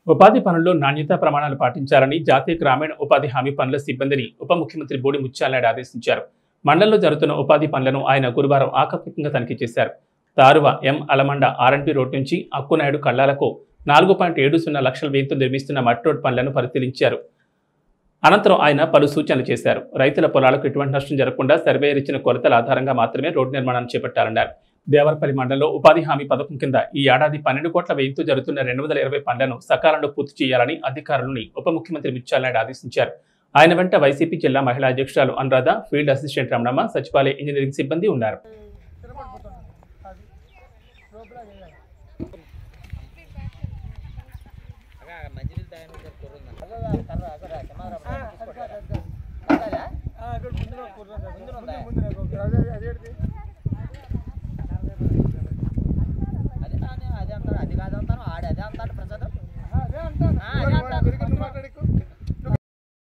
ఉపాధి పనుల్లో నాణ్యతా ప్రమాణాలు పాటించాలని జాతీయ గ్రామీణ ఉపాధి హామీ పనుల సిబ్బందిని ఉప ముఖ్యమంత్రి బోడి ముత్యాలనాయుడు ఆదేశించారు మండలంలో జరుగుతున్న ఉపాధి పనులను ఆయన గురువారం ఆకస్మికంగా తనిఖీ చేశారు Taruva M Alamanda RNP road నుంచి అక్కునాయుడు కళ్ళాలకు నాలుగు పాయింట్ ఏడు సున్నా లక్షల వ్యయంతో నిర్మిస్తున్న మట్టి రోడ్ పనులను పరిశీలించారు అనంతరం ఆయన పలు సూచనలు చేశారు రైతుల పొలాలకు ఎటువంటి నష్టం జరగకుండా సర్వేయర్ ఇచ్చిన కొలతల ఆధారంగా మాత్రమే రోడ్డు నిర్మాణాన్ని చేపట్టాలన్నారు దేవరపల్లి మండలంలో ఉపాధి హామీ పథకం కింద ఈ ఏడాది పన్నెండు కోట్ల వ్యయంతో జరుగుతున్న రెండు వందల ఇరవై పనులను సకాలంలో పూర్తి చేయాలని అధికారులని ఉప ముఖ్యమంత్రి ముత్యాలనాయుడు ఆదేశించారు ఆయన వెంట వైసీపీ జిల్లా మహిళా అధ్యక్షురాలు అనురాధ ఫీల్డ్ అసిస్టెంట్ రమణమ్మ సచివాలయ ఇంజనీరింగ్ సిబ్బంది ఉన్నారు మంచినీళ్ళు తాగడానికి కుర్రుందా అక్కడ ముందున కుర్ర ముందున ఉందా? ముందున అదే అదేంటి అదే నాన్న, అదే అంటాడు అది కాదు అంటాను ఆడే అదే అంటాడు ప్రసాద్ అదే అంటాను ఆ, అదే అంటాను. మాట్లాడుకో